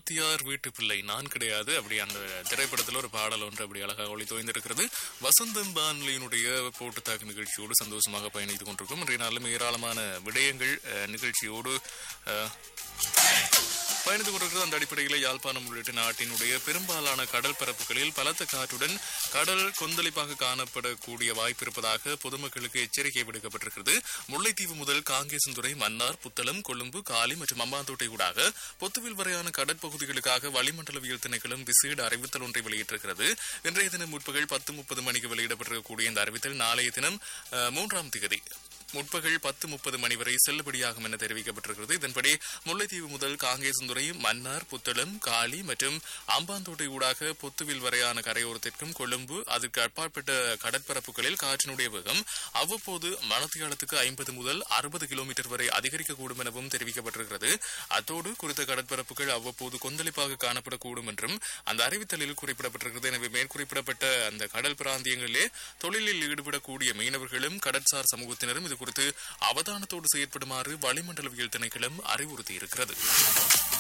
வாத்தியார் வீட்டு பிள்ளை நான் கிடையாது அப்படி அந்த திரைப்படத்துல ஒரு பாடல் ஒன்று அப்படி அழகாக ஒளி தோய்ந்திருக்கிறது வசந்தம் பான்லியினுடைய போட்டுத்தாக்கு நிகழ்ச்சியோடு சந்தோஷமாக பயணித்துக் கொண்டிருக்கும் இன்றைய நாளிலும் ஏராளமான விடயங்கள் அஹ், நிகழ்ச்சியோடு அஹ், பயணித்துக் கொண்டிருக்கிறது அந்த அடிப்படையில் யாழ்ப்பாணம் உள்ளிட்ட நாட்டினுடைய பெரும்பாலான கடல் பரப்புகளில் பலத்த காற்றுடன் கடல் கொந்தளிப்பாக காணப்படக்கூடிய வாய்ப்பு இருப்பதாக பொதுமக்களுக்கு எச்சரிக்கை விடுக்கப்பட்டிருக்கிறது முல்லைத்தீவு முதல் காங்கேசன்துறை மன்னார் புத்தளம் கொழும்பு காலி மற்றும் அம்பாந்தோட்டை ஊடாக பொத்துவில் வரையான கடற்பகுதிகளுக்காக வளிமண்டலவியல் திணைக்களம் விசேட அறிவித்தல் ஒன்றை வெளியிட்டிருக்கிறது இன்றைய தினம் முற்பகல் பத்து முப்பது மணிக்கு வெளியிடப்பட்டிருக்கக்கூடிய இந்த அறிவித்தல் நாளைய தினம் அஹ், மூன்றாம் திகதி முற்பகல் பத்து முப்பது மணி வரை செல்லுபடியாகும் என தெரிவிக்கப்பட்டிருக்கிறது இதன்படி முல்லைத்தீவு முதல் காங்கேசந்துறை மன்னார் புத்தளம் காலி மற்றும் அம்பாந்தோட்டை ஊடாக பொத்துவில் வரையான கரையோரத்திற்கும் கொழும்பு அதற்கு அப்பாற்பட்ட கடற்பரப்புகளில் காற்றினுடைய வேகம் அவ்வப்போது மணத்தியாலத்துக்கு ஐம்பது முதல் அறுபது கிலோமீட்டர் வரை அதிகரிக்கக்கூடும் எனவும் தெரிவிக்கப்பட்டிருக்கிறது அத்தோடு குறித்த கடற்பரப்புகள் அவ்வப்போது கொந்தளிப்பாக காணப்படக்கூடும் என்றும் அந்த அறிவித்தலில் குறிப்பிடப்பட்டிருக்கிறது எனவே மேற்குறிப்பிடப்பட்ட அந்த கடல் பிராந்தியங்களிலே தொழிலில் ஈடுபடக்கூடிய மீனவர்களும் கடற்சார் சமூகத்தினரும் இது குறித்து அவதானத்தோடு செயற்படுமாறு வளிமண்டலவியல் திணைக்களம் அறிவுறுத்தியிருக்கிறது